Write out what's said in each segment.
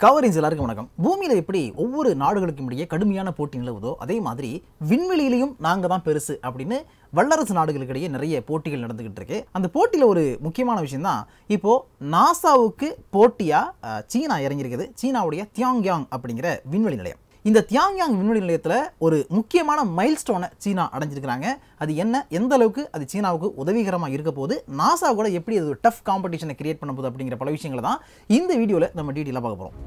coverage எல்லாருக்கும் வணக்கம் பூமியில் எப்படி ஒவ்வொரு நாடுகளுக்கும் இடையே கடுமையான போட்டி நிலவுதோ அதே மாதிரி விண்வெளியிலையும் நாங்கள் தான் பெருசு அப்படின்னு வல்லரசு நாடுகளுக்கு இடையே நிறைய போட்டிகள் நடந்துகிட்டு இருக்கு அந்த போட்டியில் ஒரு முக்கியமான விஷயம் தான் இப்போ நாசாவுக்கு போட்டியாக சீனா இறங்கியிருக்குது சீனாவுடைய தியாங்யாங் அப்படிங்கிற விண்வெளி நிலையம் இந்த தியாங்யாங் விண்வெளி நிலையத்தில் ஒரு முக்கியமான மைல்ஸ்டோனை சீனா அடைஞ்சிருக்கிறாங்க அது என்ன எந்த அளவுக்கு அது சீனாவுக்கு உதவிகரமாக இருக்க போது நாசா கூட எப்படி அது ஒரு டஃப் காம்படிஷனை கிரியேட் பண்ண போகுது அப்படிங்கிற பல விஷயங்களை தான் இந்த வீடியோவில் நம்ம டீட்டெயிலாக பார்க்க போகிறோம்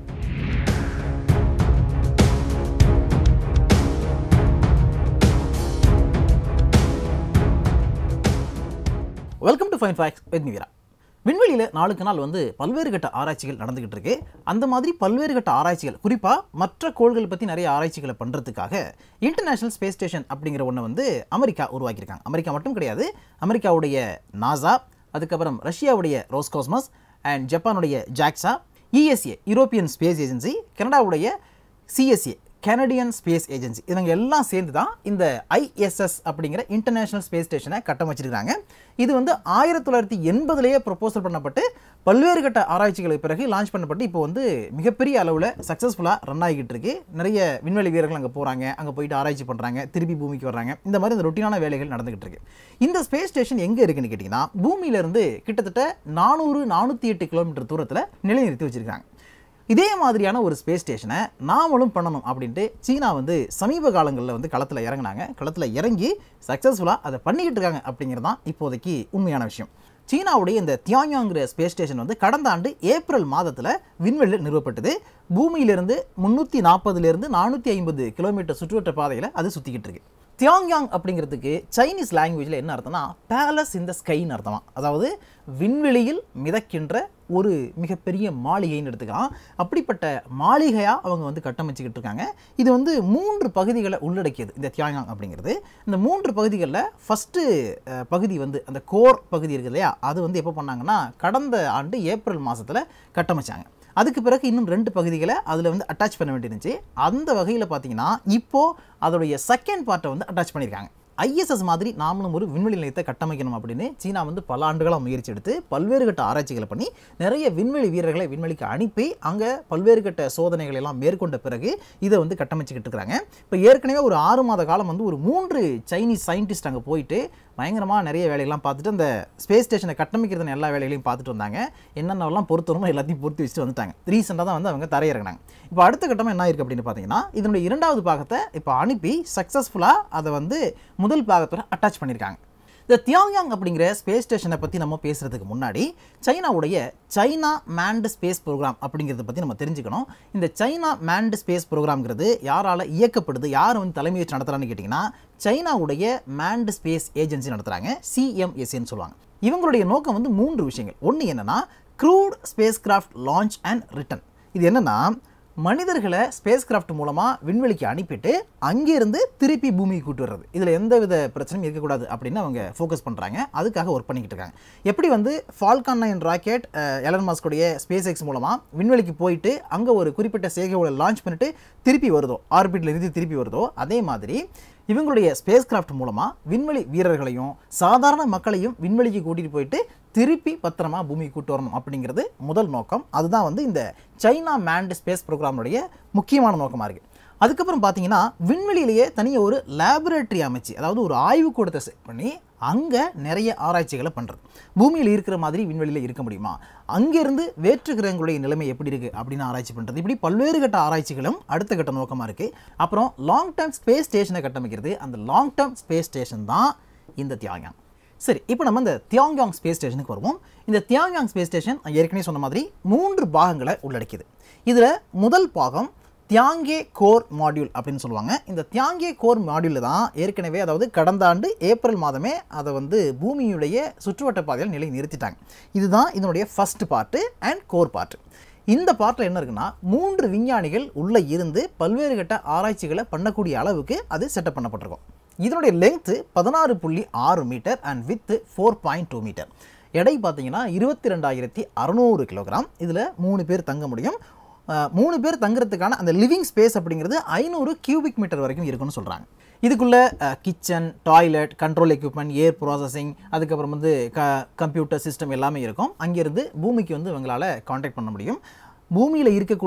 welcome to fine facts with Meera விண்வெளியில் நாளுக்கு நாள் வந்து பல்வேறு கட்ட ஆராய்ச்சிகள் நடந்துகிட்டு இருக்கு அந்த மாதிரி பல்வேறு கட்ட ஆராய்ச்சிகள் குறிப்பாக மற்ற கோள்கள் பற்றி நிறைய ஆராய்ச்சிகளை பண்ணுறதுக்காக இன்டர்நேஷனல் ஸ்பேஸ் ஸ்டேஷன் அப்படிங்கிற ஒன்று வந்து அமெரிக்கா உருவாக்கியிருக்காங்க அமெரிக்கா மட்டும் கிடையாது அமெரிக்காவுடைய நாசா அதுக்கப்புறம் ரஷ்யாவுடைய ரோஸ்காஸ்மஸ் அண்ட் ஜப்பானுடைய JAXA ESA European space agency கனடாவுடைய சிஎஸ்ஏ கனடியன் ஸ்பேஸ் ஏஜென்சி இவங்க எல்லாம் சேர்ந்து தான் இந்த ஐஎஸ்எஸ் அப்படிங்கிற இன்டர்நேஷனல் ஸ்பேஸ் ஸ்டேஷனை கட்டமைச்சிருக்காங்க இது வந்து ஆயிரத்தி தொள்ளாயிரத்தி எண்பதுலேயே ப்ரொப்போசல் பண்ணப்பட்டு பல்வேறு கட்ட ஆராய்ச்சிகளுக்கு பிறகு லான்ச் பண்ணப்பட்டு இப்போ வந்து மிகப்பெரிய அளவில் சக்ஸஸ்ஃபுல்லாக ரன் ஆகிட்டு இருக்கு நிறைய விண்வெளி வீரர்கள் அங்கே போகிறாங்க அங்கே போயிட்டு ஆராய்ச்சி பண்ணுறாங்க திருப்பி பூமிக்கு வர்றாங்க இந்த மாதிரி இந்த ரொட்டீனான வேலைகள் நடந்துகிட்டு இருக்கு இந்த ஸ்பேஸ் ஸ்டேஷன் எங்கே இருக்குன்னு கேட்டிங்கன்னா பூமியிலேருந்து கிட்டத்தட்ட நானூறு நானூற்றி எட்டு கிலோமீட்டர் தூரத்தில் நிலைநிறுத்தி வச்சிருக்காங்க இதே மாதிரியான ஒரு ஸ்பேஸ் ஸ்டேஷனை நாமளும் பண்ணணும் அப்படின்ட்டு சீனா வந்து சமீப காலங்களில் வந்து களத்தில் இறங்குனாங்க களத்தில் இறங்கி சக்ஸஸ்ஃபுல்லாக அதை பண்ணிக்கிட்டு இருக்காங்க அப்படிங்கிறது தான் இப்போதைக்கு உண்மையான விஷயம் சீனாவுடைய இந்த தியாங்யாங்கிற ஸ்பேஸ் ஸ்டேஷன் வந்து கடந்த ஆண்டு ஏப்ரல் மாதத்தில் விண்வெளியில் நிறுவப்பட்டது பூமியிலிருந்து முந்நூற்றி நாற்பதுலேருந்து நானூற்றி ஐம்பது கிலோமீட்டர் சுற்றுவட்ட பாதையில் அது சுற்றிக்கிட்டு இருக்கு தியாங்யாங் அப்படிங்கிறதுக்கு சைனீஸ் லாங்குவேஜில் என்ன அர்த்தம்னா பேலஸ் இந்த ஸ்கைன்னு அர்த்தமா அதாவது விண்வெளியில் மிதக்கின்ற ஒரு மிகப்பெரிய மாளிகைன்னு எடுத்துக்கலாம் அப்படிப்பட்ட மாளிகையாக அவங்க வந்து கட்டமைச்சுக்கிட்டு இருக்காங்க இது வந்து மூன்று பகுதிகளை உள்ளடக்கியது இந்த தியாங்யாங் அப்படிங்கிறது இந்த மூன்று பகுதிகளில் ஃபஸ்ட்டு பகுதி வந்து அந்த கோர் பகுதி இருக்குது இல்லையா அது வந்து எப்போ பண்ணாங்கன்னா கடந்த ஆண்டு ஏப்ரல் மாதத்தில் கட்டமைச்சாங்க அதுக்கு பிறகு இன்னும் ரெண்டு பகுதிகளை அதில் வந்து அட்டாச் பண்ண வேண்டியிருந்துச்சு அந்த வகையில் பார்த்தீங்கன்னா இப்போது அதோடைய செகண்ட் பார்ட்டை வந்து அட்டாச் பண்ணியிருக்காங்க ஐஎஸ்எஸ் மாதிரி நாமளும் ஒரு விண்வெளி நிலையத்தை கட்டமைக்கணும் அப்படின்னு சீனா வந்து பல ஆண்டுகளாக முயற்சி எடுத்து பல்வேறு கட்ட ஆராய்ச்சிகளை பண்ணி நிறைய விண்வெளி வீரர்களை விண்வெளிக்கு அனுப்பி அங்கே பல்வேறு கட்ட சோதனைகளை எல்லாம் மேற்கொண்ட பிறகு இதை வந்து கட்டமைச்சுக்கிட்டு இருக்கிறாங்க இப்போ ஏற்கனவே ஒரு ஆறு மாத காலம் வந்து ஒரு மூன்று சைனீஸ் சயின்டிஸ்ட் அங்கே போயிட்டு பயங்கரமாக நிறைய வேலையெல்லாம் பார்த்துட்டு அந்த ஸ்பேஸ் ஸ்டேஷனை கட்டமைக்கிறதுன எல்லா வேலைகளையும் பார்த்துட்டு வந்தாங்க என்னென்னலாம் பொறுத்தவரமோ எல்லாத்தையும் பொறுத்து வச்சுட்டு வந்துட்டாங்க ரீசெண்டாக தான் வந்து அவங்க தரையிறங்கினாங்க இப்போ அடுத்த கட்டமாக என்ன இருக்குது அப்படின்னு பார்த்தீங்கன்னா இதனுடைய இரண்டாவது பாகத்தை இப்போ அனுப்பி சக்ஸஸ்ஃபுல்லாக அதை வந்து முதல் பாகத்தோட அட்டாச் பண்ணியிருக்காங்க இந்த தியாங்யாங் அப்படிங்கிற ஸ்பேஸ் ஸ்டேஷனை பற்றி நம்ம பேசுகிறதுக்கு முன்னாடி சைனாவுடைய சைனா மேண்ட் ஸ்பேஸ் ப்ரோக்ராம் அப்படிங்கிறத பற்றி நம்ம தெரிஞ்சுக்கணும் இந்த சைனா மேண்ட் ஸ்பேஸ் ப்ரோக்ராம்ங்கிறது யாரால் இயக்கப்படுது யார் வந்து தலைமை வச்சு நடத்துகிறான்னு கேட்டிங்கன்னா சைனாவுடைய மேண்ட் ஸ்பேஸ் ஏஜென்சி நடத்துகிறாங்க சிஎம்எஸ்ஏன்னு சொல்லுவாங்க இவங்களுடைய நோக்கம் வந்து மூன்று விஷயங்கள் ஒன்று என்னென்னா crewed spacecraft launch and return இது என்னென்னா மனிதர்களை ஸ்பேஸ் கிராஃப்ட் மூலமாக விண்வெளிக்கு அனுப்பிட்டு அங்கேருந்து திருப்பி பூமிக்கு கூட்டு வர்றது இதில் எந்த வித பிரச்சனையும் இருக்கக்கூடாது அப்படின்னு அவங்க ஃபோக்கஸ் பண்ணுறாங்க அதுக்காக ஒர்க் பண்ணிக்கிட்டு இருக்காங்க எப்படி வந்து ஃபால்கான் நைன் ராக்கெட் எலன் மாஸ்குடைய ஸ்பேஸ் எக்ஸ் மூலமாக விண்வெளிக்கு போயிட்டு அங்கே ஒரு குறிப்பிட்ட சேகையோட லான்ச் பண்ணிட்டு திருப்பி வருதோ ஆர்பிட்டில் இருந்து திருப்பி வருதோ அதே மாதிரி இவங்களுடைய ஸ்பேஸ் கிராஃப்ட் மூலமாக விண்வெளி வீரர்களையும் சாதாரண மக்களையும் விண்வெளிக்கு கூட்டிகிட்டு போயிட்டு திருப்பி பத்திரமா பூமிக்கு கூட்டு வரணும் அப்படிங்கிறது முதல் நோக்கம் அதுதான் வந்து இந்த சைனா மேண்ட் ஸ்பேஸ் ப்ரோக்ராமுடைய முக்கியமான நோக்கமாக இருக்குது அதுக்கப்புறம் பார்த்தீங்கன்னா விண்வெளியிலேயே தனியாக ஒரு லேபரேட்டரி அமைச்சு அதாவது ஒரு ஆய்வுக்கூடத்தை செட் பண்ணி அங்கே நிறைய ஆராய்ச்சிகளை பண்ணுறது பூமியில் இருக்கிற மாதிரி விண்வெளியில் இருக்க முடியுமா அங்கேருந்து வேற்று கிரகங்களுடைய நிலைமை எப்படி இருக்குது அப்படின்னு ஆராய்ச்சி பண்ணுறது இப்படி பல்வேறு கட்ட ஆராய்ச்சிகளும் அடுத்த கட்ட நோக்கமாக இருக்குது அப்புறம் லாங் டேர்ம் ஸ்பேஸ் ஸ்டேஷனை கட்டமைக்கிறது அந்த லாங் டேர்ம் ஸ்பேஸ் ஸ்டேஷன் தான் இந்த தியாங்யாங் சரி இப்போ நம்ம இந்த தியாங்யாங் ஸ்பேஸ் ஸ்டேஷனுக்கு வருவோம் இந்த தியாங்யாங் ஸ்பேஸ் ஸ்டேஷன் ஏற்கனவே சொன்ன மாதிரி மூன்று பாகங்களை உள்ளடக்கியது இதில் முதல் பாகம் தியாங்கே கோர் மாடியூல் அப்படின்னு சொல்லுவாங்க இந்த தியாங்கே கோர் மாடியூலில் தான் ஏற்கனவே அதாவது கடந்த ஆண்டு ஏப்ரல் மாதமே அதை வந்து பூமியுடைய சுற்றுவட்ட பாதையில் நிலை நிறுத்திட்டாங்க இதுதான் இதனுடைய first part and core part இந்த பார்ட்டில் என்ன இருக்குன்னா மூன்று விஞ்ஞானிகள் உள்ளே இருந்து பல்வேறு கட்ட ஆராய்ச்சிகளை பண்ணக்கூடிய அளவுக்கு அது செட்டப் பண்ணப்பட்டிருக்கும் இதனுடைய லென்த்து பதினாறு புள்ளி ஆறு metre and width four point two metre எடை பார்த்தீங்கன்னா இருபத்தி ரெண்டாயிரத்தி அறநூறு கிலோகிராம் இதில் மூணு பேர் தங்க முடியும் அஹ், மூணு பேர் தங்குறதுக்கான அந்த லிவிங் ஸ்பேஸ் அப்படிங்கிறது ஐநூறு கியூபிக் மீட்டர் வரைக்கும் இருக்குன்னு சொல்கிறாங்க இதுக்குள்ளே kitchen toilet control equipment air processing அதுக்கப்புறம் வந்து க கம்ப்யூட்டர் சிஸ்டம் எல்லாமே இருக்கும் அங்கேருந்து பூமிக்கு வந்து இவங்களால் காண்டாக்ட் பண்ண முடியும் பூமியில் இருக்கக்கூடிய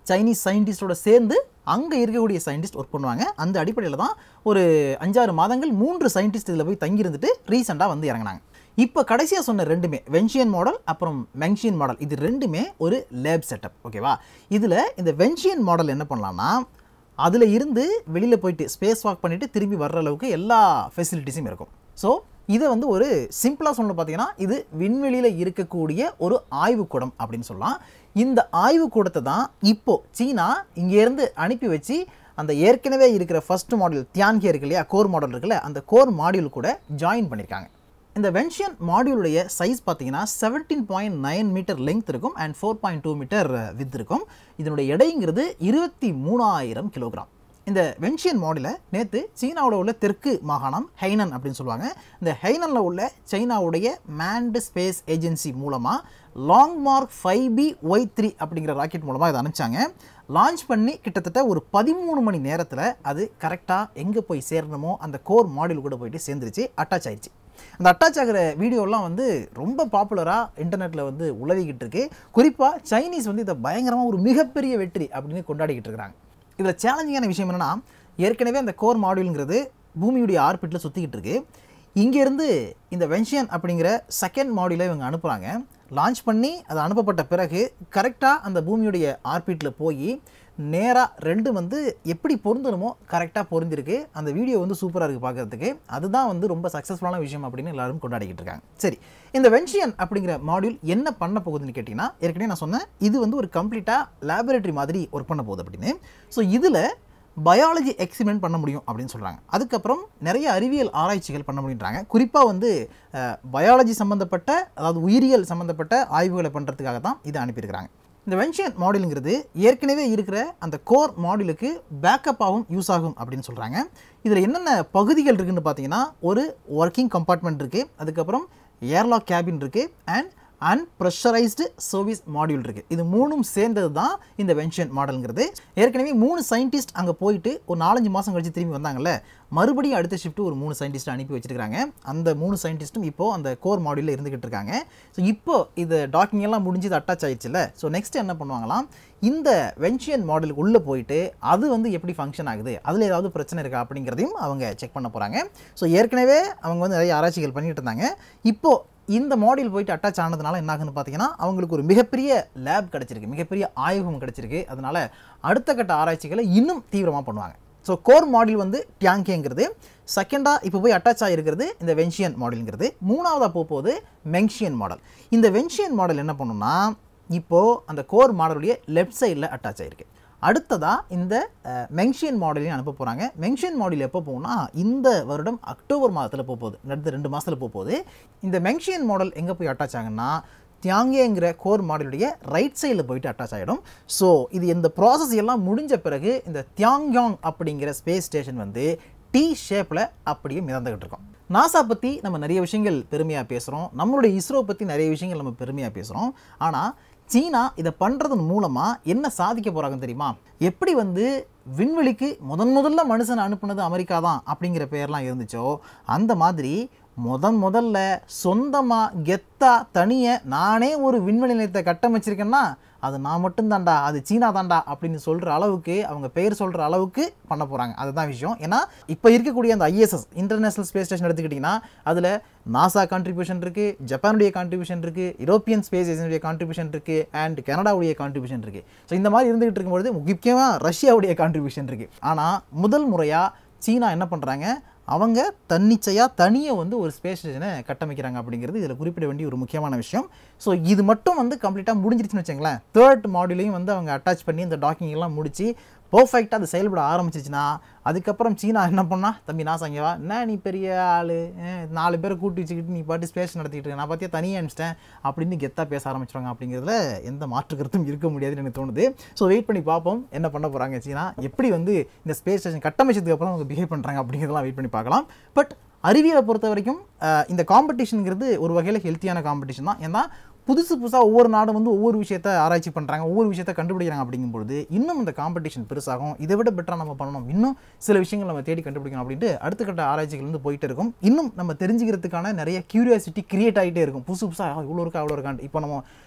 சைனீஸ் சயின்டிஸ்டோட சேர்ந்து அங்கே இருக்கக்கூடிய சயின்டிஸ்ட் ஒர்க் பண்ணுவாங்க அந்த அடிப்படையில் தான் ஒரு அஞ்சாறு மாதங்கள் மூன்று சயின்டிஸ்ட் இதில் போய் தங்கியிருந்துட்டு ரீசெண்டாக வந்து இறங்கினாங்க இப்போ கடைசியாக சொன்ன ரெண்டுமே வென்ஷியன் மாடல் அப்புறம் மெங்ஷியன் மாடல் இது ரெண்டுமே ஒரு லேப் செட்டப் ஓகேவா இதில் இந்த வென்ஷியன் மாடல் என்ன பண்ணலாம்னா அதில் இருந்து வெளியில் போயிட்டு ஸ்பேஸ் வாக் பண்ணிவிட்டு திரும்பி வர்ற அளவுக்கு எல்லா ஃபெசிலிட்டிஸும் இருக்கும் ஸோ இதை வந்து ஒரு சிம்பிளாக சொல்லணும் பார்த்தீங்கன்னா இது விண்வெளியில் இருக்கக்கூடிய ஒரு ஆய்வுக்கூடம் அப்படின்னு சொல்லலாம் இந்த ஆய்வுக்கூடத்தை தான் இப்போ சீனா இங்கேருந்து அனுப்பி வச்சு அந்த ஏற்கனவே இருக்கிற ஃபர்ஸ்ட் மாடல் தியான்கே இருக்கு இல்லையா கோர் மாடல் இருக்குல்ல அந்த கோர் மாடியூல் கூட ஜாயின் பண்ணியிருக்காங்க இந்த வென்ஷியன் மாடியூலுடைய சைஸ் பார்த்தீங்கன்னா seventeen point nine metre length இருக்கும் and four point two metre width இருக்கும் இதனுடைய எடைங்கிறது இருபத்தி மூணாயிரம் கிலோகிராம் இந்த வென்ஷியன் மாடலை நேற்று சீனாவோட உள்ள தெற்கு மாகாணம் ஹைனன் அப்படின்னு சொல்லுவாங்க இந்த ஹைனனில் உள்ள சைனாவுடைய மேண்ட் ஸ்பேஸ் ஏஜென்சி மூலமாக Long March five B Y three அப்படிங்கிற ராக்கெட் மூலமாக இதை அனுப்பிச்சாங்க லான்ச் பண்ணி கிட்டத்தட்ட ஒரு பதிமூணு மணி நேரத்தில் அது கரெக்டாக எங்கே போய் சேரணுமோ அந்த கோர் மாடியூல் கூட போயிட்டு சேர்ந்துருச்சு அட்டாச் ஆயிடுச்சு அந்த அட்டாச் ஆகிற வீடியோலாம் வந்து ரொம்ப பாப்புலராக இன்டர்நெட்டில் வந்து உலவிக்கிட்டு இருக்கு குறிப்பாக சைனீஸ் வந்து இதை பயங்கரமாக ஒரு மிகப்பெரிய வெற்றி அப்படின்னு கொண்டாடிக்கிட்டு இருக்கிறாங்க இதில் சேலஞ்சிங்கான விஷயம் என்னென்னா ஏற்கனவே அந்த கோர் மாடியூலுங்கிறது பூமியுடைய ஆர்பிட்டில் சுற்றிக்கிட்டு இருக்கு இங்கேருந்து இந்த வென்ஷியன் அப்படிங்கிற செகண்ட் மாடியூலை இவங்க அனுப்புகிறாங்க லான்ச் பண்ணி அது அனுப்பப்பட்ட பிறகு கரெக்டாக அந்த பூமியுடைய ஆர்பிட்டில் போய் நேராக ரெண்டு வந்து எப்படி பொருந்தணுமோ கரெக்டாக பொருந்திருக்கு அந்த வீடியோ வந்து சூப்பராக இருக்குது பார்க்குறதுக்கு அதுதான் வந்து ரொம்ப சக்ஸஸ்ஃபுல்லான விஷயம் அப்படின்னு எல்லாரும் கொண்டாடிக்கிட்டு இருக்காங்க சரி இந்த வென்ஷியன் அப்படிங்கிற மாடியூல் என்ன பண்ண போகுதுன்னு கேட்டிங்கன்னா ஏற்கனவே நான் சொன்னேன் இது வந்து ஒரு கம்ப்ளீட்டாக லேபரேட்டரி மாதிரி ஒர்க் பண்ண போகுது அப்படின்னு ஸோ இதில் பயாலஜி எக்ஸ்பிரிமெண்ட் பண்ண முடியும் அப்படின்னு சொல்கிறாங்க அதுக்கப்புறம் நிறைய அறிவியல் ஆராய்ச்சிகள் பண்ண முடியுன்றாங்க குறிப்பாக வந்து பயாலஜி சம்மந்தப்பட்ட அதாவது உயிரியல் சம்மந்தப்பட்ட ஆய்வுகளை பண்ணுறதுக்காக தான் இதை அனுப்பியிருக்கிறாங்க இந்த வென்ஷியன் மாடலுங்கிறது ஏற்கனவே இருக்கிற அந்த கோர் மாடலுக்கு பேக்கப்பாகவும் யூஸ் ஆகும் அப்படின்னு சொல்கிறாங்க இதில் என்னென்ன பகுதிகள் இருக்குன்னு பார்த்தீங்கன்னா ஒரு ஒர்க்கிங் கம்பார்ட்மெண்ட் இருக்குது அதுக்கப்புறம் ஏர்லாக் கேபின் இருக்குது அண்ட் அன்ப்ரெஷரைஸ்டு சர்வீஸ் மாடியூல் இருக்குது இது மூணும் சேர்ந்தது தான் இந்த வென்ஷன் மாடலுங்கிறது ஏற்கனவே மூணு சயின்டிஸ்ட் அங்கே போயிட்டு ஒரு நாலஞ்சு மாதம் கழிச்சு திரும்பி வந்தாங்கல்ல மறுபடியும் அடுத்த ஷிஃப்ட் ஒரு மூணு சயின்டிஸ்ட் அனுப்பி வச்சிருக்காங்க அந்த மூணு சயின்டிஸ்ட்டும் இப்போ அந்த கோர் மாடியூலில் இருந்துகிட்டு இருக்காங்க ஸோ இப்போ இது டாக்கிங் எல்லாம் முடிஞ்சு இது அட்டாச் ஆயிடுச்சுல்ல ஸோ நெக்ஸ்ட் என்ன பண்ணுவாங்களாம் இந்த வென்ஷியன் மாடலுக்கு உள்ளே போயிட்டு அது வந்து எப்படி ஃபங்க்ஷன் ஆகுது அதில் ஏதாவது பிரச்சனை இருக்கா அப்படிங்கிறதையும் அவங்க செக் பண்ண போகிறாங்க ஸோ ஏற்கனவே அவங்க வந்து நிறைய ஆராய்ச்சிகள் பண்ணிட்டு இருந்தாங்க இப்போ இந்த மாடியூல் போயிட்டு அட்டாச் ஆனதுனால என்ன ஆகுதுன்னு பார்த்தீங்கன்னா அவங்களுக்கு ஒரு மிகப்பெரிய லேப் கிடச்சிருக்கு மிகப்பெரிய ஆய்வகம் கிடச்சிருக்கு அதனால அடுத்த கட்ட ஆராய்ச்சிகளை இன்னும் தீவிரமாக பண்ணுவாங்க ஸோ கோர் மாடியூல் வந்து டியாங்கேங்கிறது செகண்டாக இப்போ போய் அட்டாச் ஆகிருக்கிறது இந்த வென்ஷியன் மாடலுங்கிறது மூணாவதாக போக போகுது மெங்ஷியன் மாடல் இந்த வென்ஷியன் மாடல் என்ன பண்ணுன்னா இப்போது அந்த கோர் மாடலுடைய லெஃப்ட் சைடில் அட்டாச் ஆகிருக்கு அடுத்ததாக இந்த மெங்ஷியன் மாடலையும் அனுப்ப போகிறாங்க மெங்ஷியன் மாடல் எப்போ போகும்னா இந்த வருடம் அக்டோபர் மாதத்தில் போக போகுது அடுத்த ரெண்டு மாதத்தில் போக போகுது இந்த மெங்ஷியன் மாடல் எங்கே போய் அட்டாச் ஆகுன்னா தியாங்கேங்கிற கோர் மாடலுடைய ரைட் சைடில் போயிட்டு அட்டாச் ஆகிடும் ஸோ இது இந்த ப்ராசஸ் எல்லாம் முடிஞ்ச பிறகு இந்த தியாங்யாங் அப்படிங்கிற ஸ்பேஸ் ஸ்டேஷன் வந்து டி ஷேப்பில் அப்படியே மிதந்துக்கிட்டு இருக்கோம் நாசா பற்றி நம்ம நிறைய விஷயங்கள் பெருமையாக பேசுகிறோம் நம்மளுடைய இஸ்ரோ பற்றி நிறைய விஷயங்கள் நம்ம பெருமையாக பேசுகிறோம் ஆனால் சீனா இதை பண்ணுறதன் மூலமாக என்ன சாதிக்க போகிறாங்க தெரியுமா எப்படி வந்து விண்வெளிக்கு முதன் முதல்ல மனுஷனை அனுப்புனது அமெரிக்கா தான் அப்படிங்கிற பேர்லாம் இருந்துச்சோ அந்த மாதிரி முதன் முதல்ல சொந்தமாக கெத்தா தனிய நானே ஒரு விண்வெளி நிலையத்தை கட்டமைச்சிருக்கேன்னா அது நான் மட்டும்தான்டா அது சீனா தான்டா அப்படின்னு சொல்கிற அளவுக்கு அவங்க பெயர் சொல்கிற அளவுக்கு பண்ண போகிறாங்க அதுதான் விஷயம் ஏன்னா இப்போ இருக்கக்கூடிய அந்த ஐஎஸ்எஸ் இன்டர்நேஷனல் ஸ்பேஸ் ஸ்டேஷன் எடுத்துக்கிட்டிங்கன்னா அதில் நாசா கான்ட்ரிபியூஷன் இருக்குது ஜப்பானுடைய கான்ட்ரிபியூஷன் இருக்குது யூரோப்பியன் ஸ்பேஸ் ஏஜென்சியுடைய கான்ட்ரிபியூஷன் இருக்குது அண்ட் கனடாவுடைய கான்ட்ரிபியூஷன் இருக்குது ஸோ இந்த மாதிரி இருந்துகிட்டு இருக்கும்பொழுது முக்கியமாக ரஷ்யாவுடைய கான்ட்ரிபியூஷன் இருக்குது ஆனால் முதல் முறையாக சீனா என்ன பண்ணுறாங்க அவங்க தன்னிச்சையாக தனியே வந்து ஒரு ஸ்பேஸ் ஸ்டேஷனை கட்டமைக்கிறாங்க அப்படிங்கிறது இதில் குறிப்பிட வேண்டிய ஒரு முக்கியமான விஷயம் ஸோ இது மட்டும் வந்து கம்ப்ளீட்டாக முடிஞ்சிருச்சுன்னு வச்சுங்களேன் தேர்ட் மாடியூலையும் வந்து அவங்க அட்டாச் பண்ணி இந்த டாக்கிங் எல்லாம் முடிச்சு பர்ஃபெக்டாக அது செயல்பட ஆரம்பிச்சிச்சுன்னா அதுக்கப்புறம் சீனா என்ன பண்ணா தம்பி நான் சங்கவா என்ன நீ பெரிய ஆள் நாலு பேரை கூட்டி வச்சுக்கிட்டு நீ பாட்டு ஸ்பேஸ் நடத்திட்டு இருக்க நான் பார்த்தியா தனியாக அனுப்பிச்சிட்டேன் அப்படின்னு கெத்தாக பேச ஆரம்பிச்சிருவாங்க அப்படிங்கிறதுல எந்த மாற்று கருத்தும் இருக்க முடியாதுன்னு எனக்கு தோணுது ஸோ வெயிட் பண்ணி பார்ப்போம் என்ன பண்ண போகிறாங்க சீனா எப்படி வந்து இந்த ஸ்பேஸ் ஸ்டேஷன் கட்டமைச்சதுக்கு அப்புறம் அவங்க பிஹேவ் பண்ணுறாங்க அப்படிங்கிறதெல்லாம் வெயிட் பண்ணி பார்க்கலாம் பட் அறிவியலை பொறுத்த வரைக்கும் அஹ், இந்த காம்படிஷனுங்கிறது ஒரு வகையில் ஹெல்த்தியான காம்படிஷன் தான் ஏன்னா புதுசு புதுசாக ஒவ்வொரு நாடும் வந்து ஒவ்வொரு விஷயத்த ஆராய்ச்சி பண்ணுறாங்க ஒவ்வொரு விஷயத்த கண்டுபிடிக்கிறாங்க அப்படிங்கும்பொழுது இன்னும் இந்த காம்படிஷன் பெருசாகும் இதை விட பெட்டராக நம்ம பண்ணணும் இன்னும் சில விஷயங்கள் நம்ம தேடி கண்டுபிடிக்கணும் அப்படின்ட்டு அடுத்த கட்ட ஆராய்ச்சிகள் வந்து போயிட்டு இருக்கும் இன்னும் நம்ம தெரிஞ்சுக்கிறதுக்கான நிறைய கியூரியாசிட்டி கிரியேட் ஆகிட்டே இருக்கும் புதுசு புதுசாக இவ்வளோ இருக்கா அவ்வளோ இருக்கான்ட்டு இப்போ நம்ம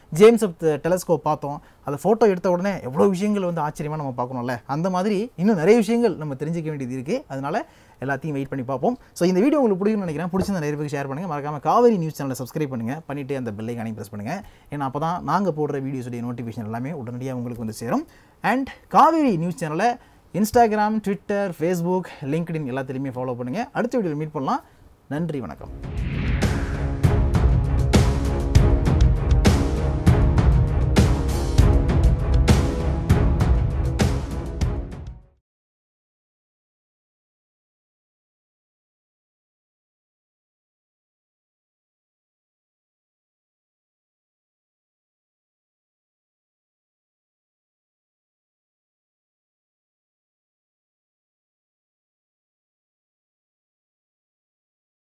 ஜேம்ஸ் அப் டெலஸ்கோப் பார்த்தோம் அதை ஃபோட்டோ எடுத்த உடனே எவ்வளோ விஷயங்கள் வந்து ஆச்சரியமாக நம்ம பார்க்கணும்ல அந்த மாதிரி இன்னும் நிறைய விஷயங்கள் நம்ம தெரிஞ்சிக்க வேண்டியது இருக்குது அதனால எல்லாத்தையும் வெயிட் பண்ணி பார்ப்போம் ஸோ இந்த வீடியோ உங்களுக்கு பிடிக்கும்னு நினைக்கிறேன் பிடிச்சிருந்த நிறைய பேருக்கு ஷேர் பண்ணுங்கள் மறக்காம காவேரி நியூஸ் சேனலை சப்ஸ்கிரைப் பண்ணுங்கள் பண்ணிவிட்டு அந்த பெல்லை காணி ப்ரெஸ் பண்ணுங்கள் ஏன்னா அப்போ தான் நாங்கள் போடுற வீடியோஸுடைய நோட்டிஃபிகேஷன் எல்லாமே உடனடியாக உங்களுக்கு வந்து சேரும் அண்ட் காவேரி நியூஸ் சேனலை இன்ஸ்டாகிராம் ட்விட்டர் ஃபேஸ்புக் லிங்க்டின் எல்லாத்துலேயுமே ஃபாலோ பண்ணுங்கள் அடுத்த வீடியோவில் மீட் பண்ணலாம் நன்றி வணக்கம்